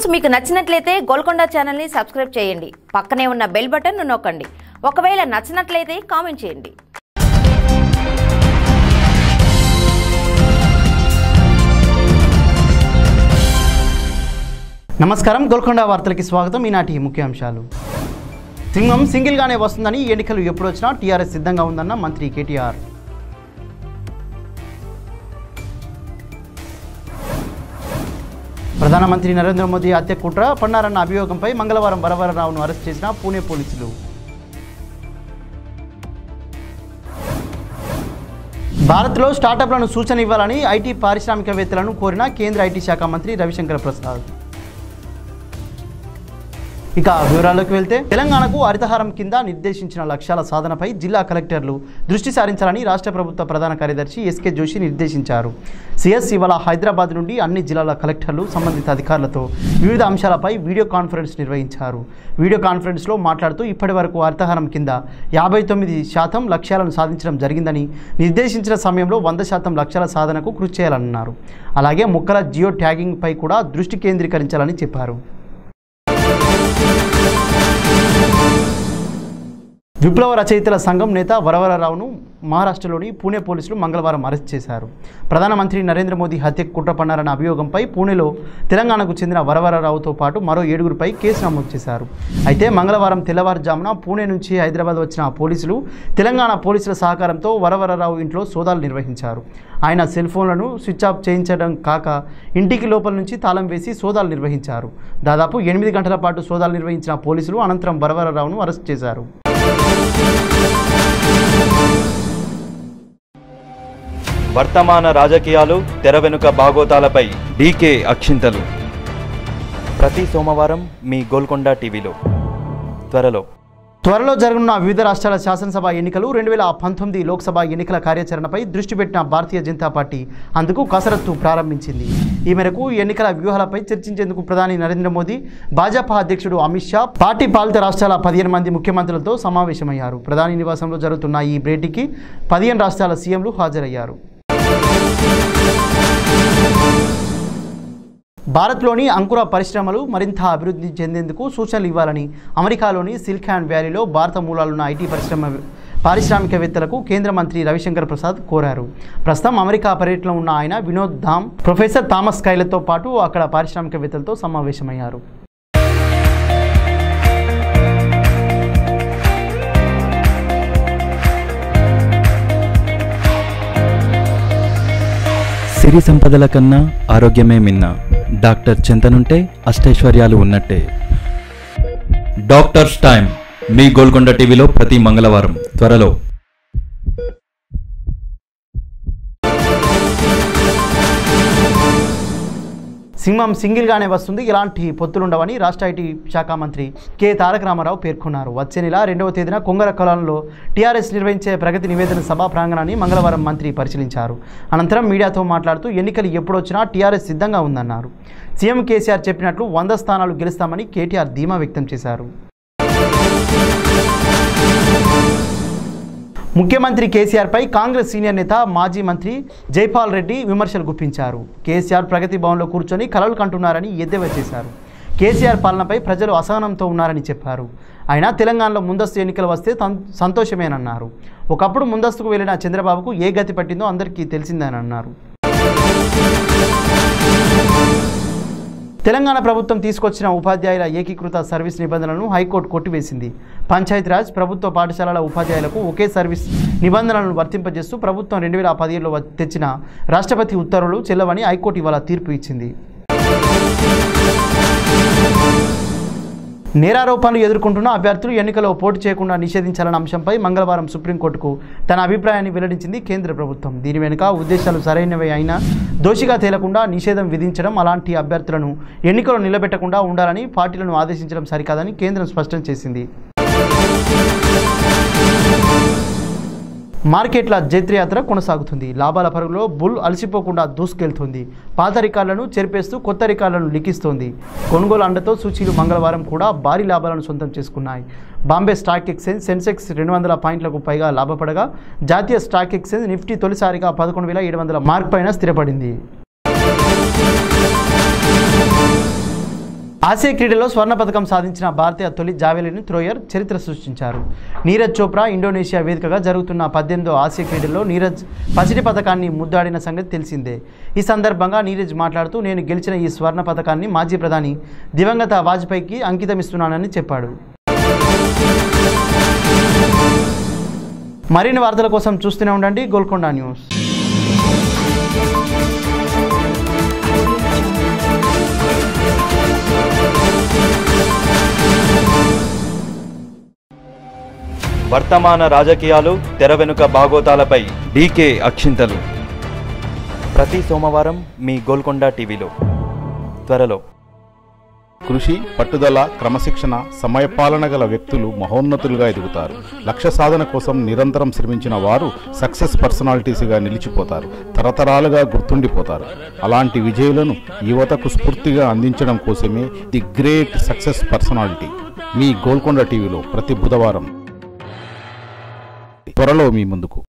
మీకు నచ్చినట్లయితే గోల్కొండ ఛానల్ని సబ్స్క్రైబ్ చేయండి పక్కనే ఉన్న బెల్ బటన్ నొక్కండి ఒకవేళ నచ్చినట్లయితే కామెంట్ చేయండి నమస్కారం గోల్కొండ వార్తలకి స్వాగతం ఈనాటి ముఖ్యాంశాలు సింహం సింగిల్గానే వస్తుందని ఎన్నికలు ఎప్పుడు వచ్చినా టీఆర్ఎస్ సిద్ధంగా ఉందన్న మంత్రి కేటీఆర్ ప్రధానమంత్రి నరేంద్ర మోదీ హత్య కుట్ర పన్నారన్న అభియోగంపై మంగళవారం వరవరరావును అరెస్ట్ చేసిన పూణే పోలీసులు భారత్లో స్టార్టప్లను సూచన ఇవ్వాలని ఐటీ పారిశ్రామికవేత్తలను కోరిన కేంద్ర ఐటీ శాఖ మంత్రి రవిశంకర్ ప్రసాద్ ఇక వివరాల్లోకి వెళ్తే తెలంగాణకు హరితహారం కింద నిర్దేశించిన లక్ష్యాల సాధనపై జిల్లా కలెక్టర్లు దృష్టి సారించాలని రాష్ట్ర ప్రభుత్వ ప్రధాన కార్యదర్శి ఎస్కే జోషి నిర్దేశించారు సిఎస్ ఇవాళ హైదరాబాద్ నుండి అన్ని జిల్లాల కలెక్టర్లు సంబంధిత అధికారులతో వివిధ అంశాలపై వీడియో కాన్ఫరెన్స్ నిర్వహించారు వీడియో కాన్ఫరెన్స్లో మాట్లాడుతూ ఇప్పటి వరకు హరితహారం కింద యాభై తొమ్మిది శాతం లక్ష్యాలను సాధించడం జరిగిందని నిర్దేశించిన సమయంలో వంద శాతం లక్ష్యాల సాధనకు కృషి చేయాలన్నారు అలాగే మొక్కల జియో ట్యాగింగ్పై కూడా దృష్టి కేంద్రీకరించాలని చెప్పారు విప్లవ రచయితల సంఘం నేత వరవరరావును మహారాష్ట్రలోని పూణే పోలీసులు మంగళవారం అరెస్ట్ చేశారు ప్రధానమంత్రి నరేంద్ర మోదీ హత్యకు కుట్ర పన్నారన్న అభియోగంపై పూణేలో తెలంగాణకు చెందిన వరవరరావుతో పాటు మరో ఏడుగురిపై కేసు నమోదు చేశారు అయితే మంగళవారం తెల్లవారుజామున పూణే నుంచి హైదరాబాద్ వచ్చిన పోలీసులు తెలంగాణ పోలీసుల సహకారంతో వరవరరావు ఇంట్లో సోదాలు నిర్వహించారు ఆయన సెల్ ఫోన్లను స్విచ్ ఆఫ్ చేయించడం కాక ఇంటికి లోపల నుంచి తాళం వేసి సోదాలు నిర్వహించారు దాదాపు ఎనిమిది గంటల పాటు సోదాలు నిర్వహించిన పోలీసులు అనంతరం వరవరరావును అరెస్ట్ చేశారు వర్తమాన రాజకీయాలు తెర వెనుక బాగోతాలపై డీకే అక్షింతలు ప్రతి సోమవారం మీ గోల్కొండ టీవీలో త్వరలో త్వరలో జరగనున్న వివిధ రాష్ట్రాల శాసనసభ ఎన్నికలు రెండు వేల పంతొమ్మిది లోక్సభ ఎన్నికల కార్యాచరణపై దృష్టి పెట్టిన భారతీయ జనతా పార్టీ అందుకు కసరత్తు ప్రారంభించింది ఈ మేరకు ఎన్నికల వ్యూహాలపై చర్చించేందుకు ప్రధాని నరేంద్ర మోదీ భాజపా అధ్యక్షుడు అమిత్ షా పార్టీ పాలిత రాష్ట్రాల పదిహేను మంది ముఖ్యమంత్రులతో సమావేశమయ్యారు ప్రధాని నివాసంలో జరుగుతున్న ఈ భేటీకి పదిహేను రాష్ట్రాల సీఎంలు హాజరయ్యారు భారత్లోని అంకుర పరిశ్రమలు మరింత అభివృద్ధి చెందేందుకు సూచనలు ఇవ్వాలని అమెరికాలోని సిల్కాన్ వ్యాలీలో భారత మూలాలున్న ఐటీ పరిశ్రమ పారిశ్రామికవేత్తలకు కేంద్ర మంత్రి రవిశంకర్ ప్రసాద్ కోరారు ప్రస్తుతం అమెరికా పర్యటనలో ఉన్న ఆయన వినోద్ ధామ్ ప్రొఫెసర్ థామస్ కైలతో పాటు అక్కడ పారిశ్రామికవేత్తలతో సమావేశమయ్యారు సిరి సంపదల కన్నా ఆరోగ్యమే మిన్న డాక్టర్ చింతనుంటే అష్టైశ్వర్యాలు ఉన్నట్టే డాక్టర్స్ టైం మీ గోల్కొండ టీవీలో ప్రతి మంగళవారం త్వరలో సింహం సింగిల్గానే వస్తుంది ఇలాంటి పొత్తులుండవని రాష్ట్ర ఐటీ శాఖ మంత్రి కె తారక రామారావు పేర్కొన్నారు వచ్చే నెల రెండవ తేదీన కొంగర కళంలో టీఆర్ఎస్ నిర్వహించే ప్రగతి నివేదన సభా ప్రాంగణాన్ని మంగళవారం మంత్రి పరిశీలించారు అనంతరం మీడియాతో మాట్లాడుతూ ఎన్నికలు ఎప్పుడొచ్చినా టీఆర్ఎస్ సిద్ధంగా ఉందన్నారు సీఎం కేసీఆర్ చెప్పినట్లు వంద స్థానాలు గెలుస్తామని కేటీఆర్ ధీమా వ్యక్తం చేశారు ముఖ్యమంత్రి కేసీఆర్పై కాంగ్రెస్ సీనియర్ నేత మాజీ మంత్రి జైపాల్ రెడ్డి విమర్శలు గుప్పించారు కేసీఆర్ ప్రగతి భవన్లో కూర్చొని కలలు కంటున్నారని ఎద్దేవా చేశారు కేసీఆర్ పాలనపై ప్రజలు అసహనంతో ఉన్నారని చెప్పారు అయినా తెలంగాణలో ముందస్తు ఎన్నికలు వస్తే తం- సంతోషమేనన్నారు ఒకప్పుడు ముందస్తుకు వెళ్లిన చంద్రబాబుకు ఏ గతి పట్టిందో అందరికీ తెలిసిందని అన్నారు తెలంగాణ ప్రభుత్వం తీసుకొచ్చిన ఉపాధ్యాయుల ఏకీకృత సర్వీస్ నిబంధనలను హైకోర్టు కొట్టివేసింది పంచాయతీరాజ్ ప్రభుత్వ పాఠశాలల ఉపాధ్యాయులకు ఒకే సర్వీస్ నిబంధనలను వర్తింపజేస్తూ ప్రభుత్వం రెండు వేల పదిహేడులో వ- తెచ్చిన రాష్ట్రపతి ఉత్తర్వులు చెల్లవని హైకోర్టు ఇవాళ తీర్పు ఇచ్చింది నేరారోపణలు ఎదుర్కొంటున్న అభ్యర్థులు ఎన్నికల్లో పోటీ చేయకుండా నిషేధించాలన్న అంశంపై మంగళవారం సుప్రీంకోర్టుకు తన అభిప్రాయాన్ని వెల్లడించింది కేంద్ర ప్రభుత్వం దీని వెనుక ఉద్దేశాలు సరైనవే అయినా దోషిగా తేలకుండా నిషేధం విధించడం అలాంటి అభ్యర్థులను ఎన్నికల్లో నిలబెట్టకుండా ఉండాలని పార్టీలను ఆదేశించడం సరికాదని కేంద్రం స్పష్టం చేసింది మార్కెట్ల జైత్రయాత్ర కొనసాగుతుంది లాభాల పరుగులో బుల్ అలసిపోకుండా దూసుకెళ్తుంది పాత రికార్డులను చెరిపేస్తూ కొత్త రికార్డులను లిఖిస్తోంది కొనుగోలు అండతో సూచీలు మంగళవారం కూడా భారీ లాభాలను సొంతం చేసుకున్నాయి బాంబే స్టాక్ ఎక్స్చేంజ్ సెన్సెక్స్ రెండు వందల పాయింట్లకు పైగా లాభపడగా జాతీయ స్టాక్ ఎక్స్చేంజ్ నిఫ్టీ తొలిసారిగా పదకొండు వేల ఏడు వందల మార్క్ పైన స్థిరపడింది ఆసియా క్రీడలో స్వర్ణ పథకం సాధించిన భారతీయ తొలి జావెలిన్ థ్రోయర్ చరిత్ర సృష్టించారు నీరజ్ చోప్రా ఇండోనేషియా వేదికగా జరుగుతున్న పద్దెనిమిదో ఆసియా క్రీడల్లో నీరజ్ పసిడి పథకాన్ని ముద్దాడిన సంగతి తెలిసిందే ఈ సందర్భంగా నీరజ్ మాట్లాడుతూ నేను గెలిచిన ఈ స్వర్ణ పథకాన్ని మాజీ ప్రధాని దివంగత వాజ్పేయికి అంకితమిస్తున్నానని చెప్పాడు మరిన్ని వార్తల కోసం చూస్తూనే ఉండండి గోల్కొండ న్యూస్ వర్తమాన రాజకీయాలు తెర వెనుక బాగోతాలపై డీకే అక్షింతలు ప్రతి సోమవారం మీ గోల్కొండ టీవీలో త్వరలో కృషి పట్టుదల క్రమశిక్షణ సమయపాలన గల వ్యక్తులు మహోన్నతులుగా ఎదుగుతారు లక్ష్య సాధన కోసం నిరంతరం శ్రమించిన వారు సక్సెస్ పర్సనాలిటీస్గా నిలిచిపోతారు తరతరాలుగా గుర్తుండిపోతారు అలాంటి విజయులను యువతకు స్ఫూర్తిగా అందించడం కోసమే ది గ్రేట్ సక్సెస్ పర్సనాలిటీ మీ గోల్కొండ టీవీలో ప్రతి బుధవారం త్వరలో మీ ముందుకు